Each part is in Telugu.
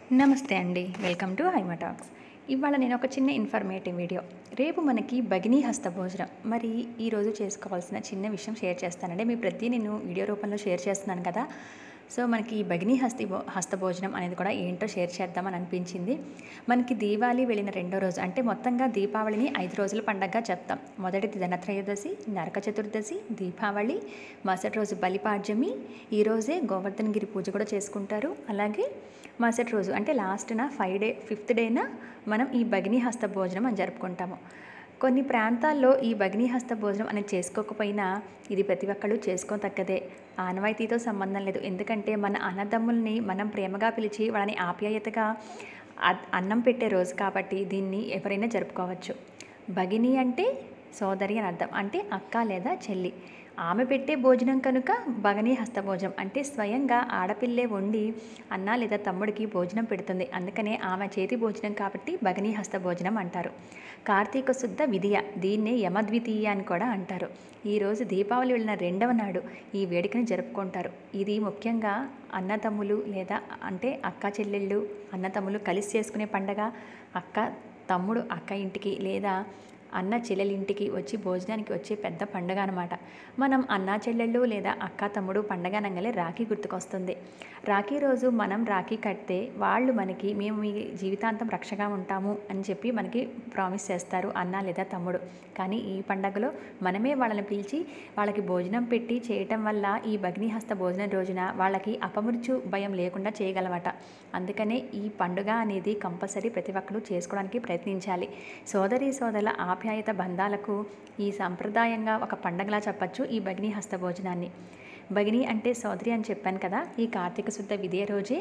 నమస్తే అండి వెల్కమ్ టు హైమా టాక్స్ ఇవాళ నేను ఒక చిన్న ఇన్ఫర్మేటివ్ వీడియో రేపు మనకి భగినీ హస్త భోజనం మరి ఈరోజు చేసుకోవాల్సిన చిన్న విషయం షేర్ చేస్తానండి మీ ప్రతి నేను వీడియో రూపంలో షేర్ చేస్తున్నాను కదా సో మనకి ఈ భగినీ హస్తి భో- హస్త భోజనం అనేది కూడా ఏంటో షేర్ చేద్దామని అనిపించింది మనకి దీపావళి వెళ్ళిన రెండో రోజు అంటే మొత్తంగా దీపావళిని ఐదు రోజుల పండగగా చెప్తాం మొదటిది ధనత్రయోదశి నరక చతుర్దశి దీపావళి మరుసటి రోజు బలిపాడ్యమి ఈరోజే గోవర్ధన్ గిరి పూజ కూడా చేసుకుంటారు అలాగే మరుసటి రోజు అంటే లాస్ట్న ఫైవ్ డే ఫిఫ్త్ డేన మనం ఈ భగినీ హస్త భోజనం అని జరుపుకుంటాము కొన్ని ప్రాంతాల్లో ఈ భగినీ హస్త భోజనం అనేది చేసుకోకపోయినా ఇది ప్రతి ఒక్కళ్ళు చేసుకోతగ్గదే ఆనవాయితీతో సంబంధం లేదు ఎందుకంటే మన అన్నదమ్ముల్ని మనం ప్రేమగా పిలిచి వాళ్ళని ఆప్యాయతగా అ- అన్నం పెట్టే రోజు కాబట్టి దీన్ని ఎవరైనా జరుపుకోవచ్చు భగిని అంటే సోదరి అని అర్థం అంటే అక్క లేదా చెల్లి ఆమె పెట్టే భోజనం కనుక భగనీ హస్త భోజనం అంటే స్వయంగా ఆడపిల్లే వండి అన్న లేదా తమ్ముడికి భోజనం పెడుతుంది అందుకనే ఆమె చేతి భోజనం కాబట్టి భగనీ హస్త భోజనం అంటారు కార్తీక శుద్ధ విధియ దీన్నే యమద్వితీయ అని కూడా అంటారు ఈరోజు దీపావళి వెళ్ళిన రెండవ నాడు ఈ వేడుకని జరుపుకుంటారు ఇది ముఖ్యంగా అన్నతమ్ములు లేదా అంటే అక్క చెల్లెళ్ళు అన్నతమ్ములు కలిసి చేసుకునే పండగ అక్క తమ్ముడు అక్క ఇంటికి లేదా అన్న చెల్లెలి ఇంటికి వచ్చి భోజనానికి వచ్చే పెద్ద పండగ అనమాట మనం అన్న చెల్లెళ్ళు లేదా అక్క తమ్ముడు పండగ అనగానే రాఖీ గుర్తుకొస్తుంది రాఖీ రోజు మనం రాఖీ కడితే వాళ్ళు మనకి మేము మీ జీవితాంతం రక్షగా ఉంటాము అని చెప్పి మనకి ప్రామిస్ చేస్తారు అన్న లేదా తమ్ముడు కానీ ఈ పండగలో మనమే వాళ్ళని పిలిచి వాళ్ళకి భోజనం పెట్టి చేయటం వల్ల ఈ భగ్నిహస్త భోజనం రోజున వాళ్ళకి అపమృత్యు భయం లేకుండా చేయగలమట అందుకనే ఈ పండుగ అనేది కంపల్సరీ ప్రతి ఒక్కరు చేసుకోవడానికి ప్రయత్నించాలి సోదరి సోదరుల ఆప్యాయత బంధాలకు ఈ సాంప్రదాయంగా ఒక పండగలా చెప్పచ్చు ఈ భగిని హస్త భోజనాన్ని భగిని అంటే సోదరి అని చెప్పాను కదా ఈ కార్తీక శుద్ధ విధియ రోజే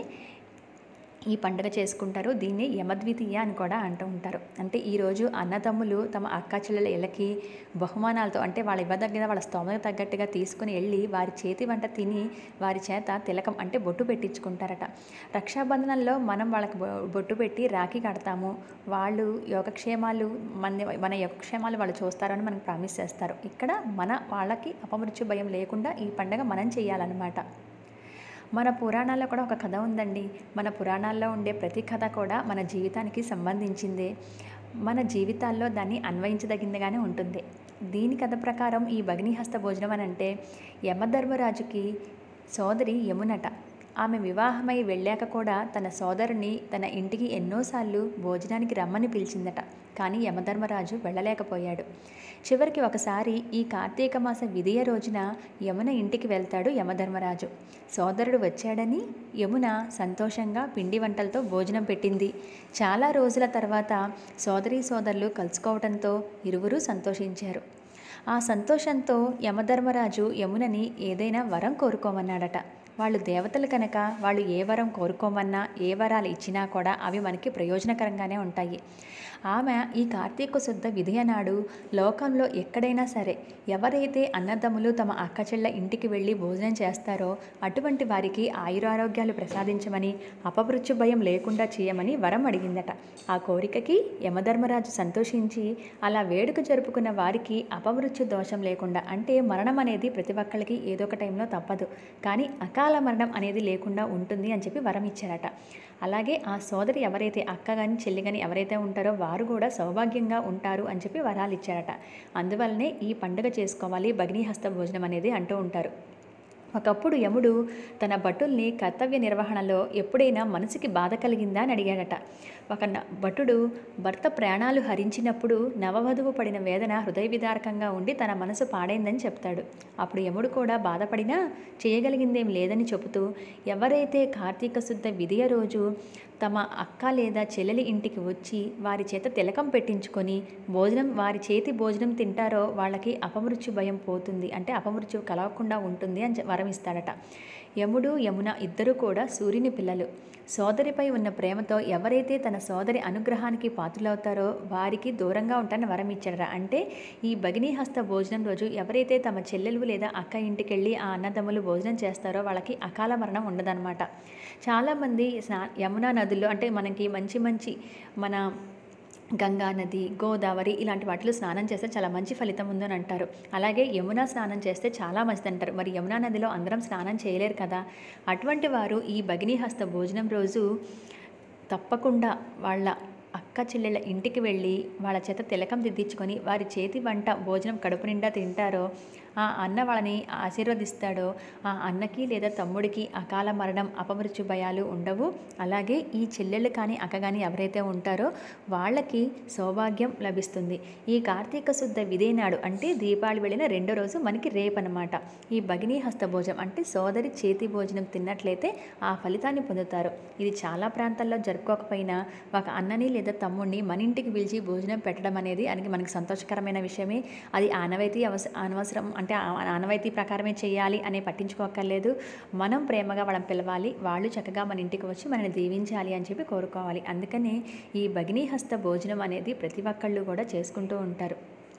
ఈ పండుగ చేసుకుంటారు దీన్ని యమద్వితీయ అని కూడా అంటూ ఉంటారు అంటే ఈరోజు అన్నదమ్ములు తమ అక్క చెల్లెల ఇళ్ళకి బహుమానాలతో అంటే వాళ్ళ ఇవ్వదగిన వాళ్ళ స్తోమత తగ్గట్టుగా తీసుకుని వెళ్ళి వారి చేతి వంట తిని వారి చేత తిలకం అంటే బొట్టు పెట్టించుకుంటారట రక్షాబంధనంలో మనం వాళ్ళకి బొ- బొట్టు పెట్టి రాఖీ కడతాము వాళ్ళు యోగక్షేమాలు మన మన యోగక్షేమాలు వాళ్ళు చూస్తారని మనకు ప్రామిస్ చేస్తారు ఇక్కడ మన వాళ్ళకి అపమృత్యు భయం లేకుండా ఈ పండుగ మనం చేయాలన్నమాట మన పురాణాల్లో కూడా ఒక కథ ఉందండి మన పురాణాల్లో ఉండే ప్రతి కథ కూడా మన జీవితానికి సంబంధించిందే మన జీవితాల్లో దాన్ని అన్వయించదగిందిగానే ఉంటుంది దీని కథ ప్రకారం ఈ భగ్నిహస్త భోజనం అని అంటే యమధర్మరాజుకి సోదరి యమునట ఆమె వివాహమై వెళ్ళాక కూడా తన సోదరుని తన ఇంటికి ఎన్నోసార్లు భోజనానికి రమ్మని పిలిచిందట కానీ యమధర్మరాజు వెళ్ళలేకపోయాడు చివరికి ఒకసారి ఈ కార్తీక మాస విధియ రోజున యమున ఇంటికి వెళ్తాడు యమధర్మరాజు సోదరుడు వచ్చాడని యమున సంతోషంగా పిండి వంటలతో భోజనం పెట్టింది చాలా రోజుల తర్వాత సోదరీ సోదరులు కలుసుకోవడంతో ఇరువురు సంతోషించారు ఆ సంతోషంతో యమధర్మరాజు యమునని ఏదైనా వరం కోరుకోమన్నాడట వాళ్ళు దేవతలు కనుక వాళ్ళు ఏ వరం కోరుకోమన్నా ఏ వరాలు ఇచ్చినా కూడా అవి మనకి ప్రయోజనకరంగానే ఉంటాయి ఆమె ఈ కార్తీక శుద్ధ విధియ నాడు లోకంలో ఎక్కడైనా సరే ఎవరైతే అన్నదమ్ములు తమ అక్కచెళ్ళ ఇంటికి వెళ్ళి భోజనం చేస్తారో అటువంటి వారికి ఆయురారోగ్యాలు ప్రసాదించమని అపమృత్యు భయం లేకుండా చేయమని వరం అడిగిందట ఆ కోరికకి యమధర్మరాజు సంతోషించి అలా వేడుక జరుపుకున్న వారికి అపమృత్యు దోషం లేకుండా అంటే మరణం అనేది ప్రతి ఒక్కళ్ళకి ఏదో ఒక టైంలో తప్పదు కానీ అకాల మరణం అనేది లేకుండా ఉంటుంది అని చెప్పి వరం ఇచ్చారట అలాగే ఆ సోదరి ఎవరైతే అక్క కానీ చెల్లి కానీ ఎవరైతే ఉంటారో వారు కూడా సౌభాగ్యంగా ఉంటారు అని చెప్పి వరాలు ఇచ్చారట అందువల్లనే ఈ పండుగ చేసుకోవాలి భగ్నిహస్త భోజనం అనేది అంటూ ఉంటారు ఒకప్పుడు యముడు తన భటుల్ని కర్తవ్య నిర్వహణలో ఎప్పుడైనా మనసుకి బాధ కలిగిందా అని అడిగాడట ఒక న- భటుడు భర్త ప్రాణాలు హరించినప్పుడు నవవధువు పడిన వేదన హృదయ విదారకంగా ఉండి తన మనసు పాడైందని చెప్తాడు అప్పుడు యముడు కూడా బాధపడినా చేయగలిగిందేం లేదని చెబుతూ ఎవరైతే కార్తీక శుద్ధ విధియ రోజు తమ అక్క లేదా చెల్లెలి ఇంటికి వచ్చి వారి చేత తిలకం పెట్టించుకొని భోజనం వారి చేతి భోజనం తింటారో వాళ్ళకి అపమృత్యు భయం పోతుంది అంటే అపమృత్యు కలగకుండా ఉంటుంది అని చె- వరం ఇస్తాడట యముడు యమున ఇద్దరూ కూడా సూర్యుని పిల్లలు సోదరిపై ఉన్న ప్రేమతో ఎవరైతే తన సోదరి అనుగ్రహానికి పాత్రులవుతారో వారికి దూరంగా ఉంటానని వరం ఇచ్చాడట అంటే ఈ భగినీ హస్త భోజనం రోజు ఎవరైతే తమ చెల్లెలు లేదా అక్క ఇంటికి వెళ్ళి ఆ అన్నదమ్ములు భోజనం చేస్తారో వాళ్ళకి అకాల మరణం ఉండదన్నమాట చాలామంది స్నా యమునా నదుల్లో అంటే మనకి మంచి మంచి మన గంగా నది గోదావరి ఇలాంటి వాటిలో స్నానం చేస్తే చాలా మంచి ఫలితం ఉందని అంటారు అలాగే యమునా స్నానం చేస్తే చాలా మంచిది అంటారు మరి యమునా నదిలో అందరం స్నానం చేయలేరు కదా అటువంటి వారు ఈ భగినీ హస్త భోజనం రోజు తప్పకుండా వాళ్ళ అక్క చెల్లెళ్ళ ఇంటికి వెళ్ళి వాళ్ళ చేత తిలకం దిద్దించుకొని వారి చేతి వంట భోజనం కడుపు నిండా తింటారో ఆ అన్న వాళ్ళని ఆశీర్వదిస్తాడో ఆ అన్నకి లేదా తమ్ముడికి అకాల మరణం అపమృత్యు భయాలు ఉండవు అలాగే ఈ చెల్లెళ్ళు కానీ అక్క కానీ ఎవరైతే ఉంటారో వాళ్ళకి సౌభాగ్యం లభిస్తుంది ఈ కార్తీక శుద్ధ విదేనాడు అంటే దీపావళి వెళ్ళిన రెండో రోజు మనకి రేపనమాట ఈ భగినీ హస్త భోజనం అంటే సోదరి చేతి భోజనం తిన్నట్లయితే ఆ ఫలితాన్ని పొందుతారు ఇది చాలా ప్రాంతాల్లో జరుపుకోకపోయినా ఒక అన్నని లేదా తమ్ముడిని మన ఇంటికి పిలిచి భోజనం పెట్టడం అనేది అనేది మనకి సంతోషకరమైన విషయమే అది ఆనవాయితీ అవస అనవసరం అంటే ఆ- ఆనవాయితీ ప్రకారమే చేయాలి అనే పట్టించుకోక్కర్లేదు మనం ప్రేమగా వాళ్ళని పిలవాలి వాళ్ళు చక్కగా మన ఇంటికి వచ్చి మనల్ని దీవించాలి అని చెప్పి కోరుకోవాలి అందుకనే ఈ భగినీ హస్త భోజనం అనేది ప్రతి ఒక్కళ్ళు కూడా చేసుకుంటూ ఉంటారు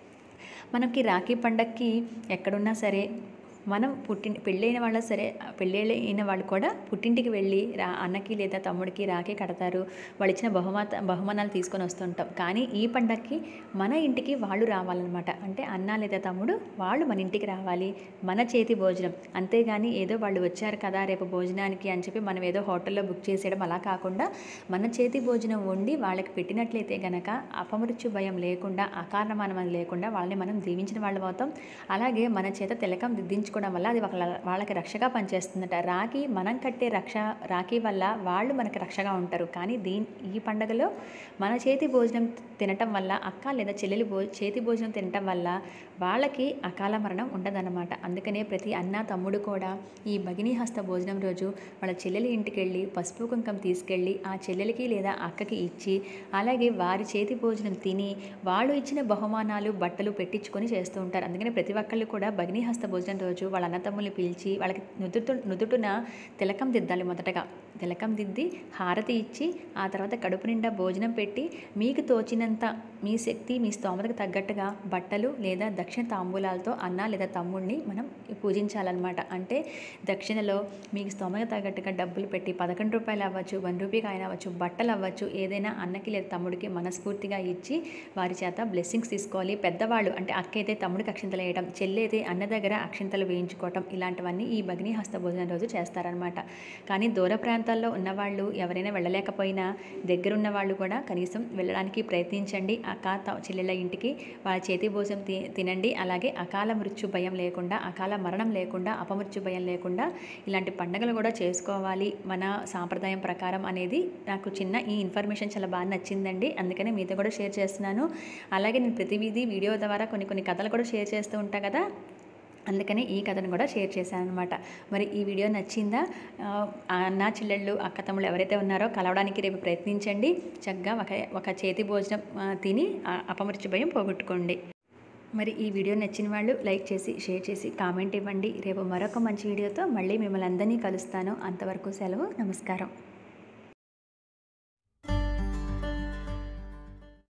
మనకి రాఖీ పండక్కి ఎక్కడున్నా సరే మనం పుట్టి పెళ్ళైన వాళ్ళ సరే పెళ్ళైన వాళ్ళు కూడా పుట్టింటికి వెళ్ళి రా అన్నకి లేదా తమ్ముడికి రాఖీ కడతారు వాళ్ళు ఇచ్చిన బహుమత బహుమానాలు తీసుకొని వస్తుంటాం కానీ ఈ పండక్కి మన ఇంటికి వాళ్ళు రావాలన్నమాట అంటే అన్న లేదా తమ్ముడు వాళ్ళు మన ఇంటికి రావాలి మన చేతి భోజనం అంతేగాని ఏదో వాళ్ళు వచ్చారు కదా రేపు భోజనానికి అని చెప్పి మనం ఏదో హోటల్లో బుక్ చేసేయడం అలా కాకుండా మన చేతి భోజనం వండి వాళ్ళకి పెట్టినట్లయితే గనక అపమృత్యు భయం లేకుండా అకారణమానం లేకుండా వాళ్ళని మనం దీవించిన వాళ్ళం అవుతాం అలాగే మన చేత తిలకం దిద్దించుకోవడం వల్ల అది వాళ్ళ వాళ్ళకి రక్షగా పనిచేస్తుందట రాఖీ మనం కట్టే రక్ష రాఖీ వల్ల వాళ్ళు మనకి రక్షగా ఉంటారు కానీ దీని ఈ పండగలో మన చేతి భోజనం తినటం వల్ల అక్క లేదా చెల్లెలి భో చేతి భోజనం తినటం వల్ల వాళ్ళకి అకాల మరణం ఉండదన్నమాట అందుకనే ప్రతి అన్న తమ్ముడు కూడా ఈ భగినీ హస్త భోజనం రోజు వాళ్ళ చెల్లెలి ఇంటికి వెళ్ళి పసుపు కుంకం తీసుకెళ్ళి ఆ చెల్లెలికి లేదా అక్కకి ఇచ్చి అలాగే వారి చేతి భోజనం తిని వాళ్ళు ఇచ్చిన బహుమానాలు బట్టలు పెట్టించుకొని చేస్తూ ఉంటారు అందుకని ప్రతి ఒక్కళ్ళు కూడా భగినీ హస్త భోజనం రోజు వాళ్ళ అన్నతమ్ముల్ని పిలిచి వాళ్ళకి నుదుటు నుదుటున తిలకం దిద్దాలి మొదటగా తిలకం దిద్ది హారతి ఇచ్చి ఆ తర్వాత కడుపు నిండా భోజనం పెట్టి మీకు తోచినంత మీ శక్తి మీ స్తోమతకు తగ్గట్టుగా బట్టలు లేదా దక్షిణ తాంబూలాలతో అన్న లేదా తమ్ముడిని మనం పూజించాలన్నమాట అంటే దక్షిణలో మీకు స్తోమతకు తగ్గట్టుగా డబ్బులు పెట్టి పదకొండు రూపాయలు అవ్వచ్చు వన్ రూపీ కాయిన్ అవ్వచ్చు బట్టలు అవ్వచ్చు ఏదైనా అన్నకి లేదా తమ్ముడికి మనస్ఫూర్తిగా ఇచ్చి వారి చేత బ్లెస్సింగ్స్ తీసుకోవాలి పెద్దవాళ్ళు అంటే అక్క అయితే తమ్ముడికి అక్షింతలు వేయడం చెల్లి అయితే అన్న దగ్గర అక్షింతలు వేయించుకోవటం ఇలాంటివన్నీ ఈ భగిని హస్త భోజనం రోజు చేస్తారనమాట కానీ దూర ప్రాంతాల్లో ఉన్నవాళ్ళు ఎవరైనా వెళ్ళలేకపోయినా దగ్గరున్న వాళ్ళు కూడా కనీసం వెళ్ళడానికి ప్రయత్నించండి అక్క త- చెల్లెళ్ళ ఇంటికి వాళ్ళ చేతి భోజనం తి తినండి అలాగే అకాల మృత్యు భయం లేకుండా అకాల మరణం లేకుండా అపమృత్యు భయం లేకుండా ఇలాంటి పండుగలు కూడా చేసుకోవాలి మన సాంప్రదాయం ప్రకారం అనేది నాకు చిన్న ఈ ఇన్ఫర్మేషన్ చాలా బాగా నచ్చిందండి అందుకనే మీతో కూడా షేర్ చేస్తున్నాను అలాగే నేను ప్రతి వీధి వీడియో ద్వారా కొన్ని కొన్ని కథలు కూడా షేర్ చేస్తూ ఉంటా కదా అందుకనే ఈ కథను కూడా షేర్ చేశాను అనమాట మరి ఈ వీడియో నచ్చిందా ఆ, అన్న చెల్లెళ్ళు అక్క తమ్ముళ్ళు ఎవరైతే ఉన్నారో కలవడానికి రేపు ప్రయత్నించండి చక్కగా ఒక ఒక చేతి భోజనం ఆ, తిని ఆ అపమృత్యు భయం పోగొట్టుకోండి మరి ఈ వీడియో నచ్చిన వాళ్ళు లైక్ చేసి షేర్ చేసి కామెంట్ ఇవ్వండి రేపు మరొక మంచి వీడియోతో మళ్ళీ మిమ్మల్ని అందరినీ కలుస్తాను అంతవరకు సెలవు నమస్కారం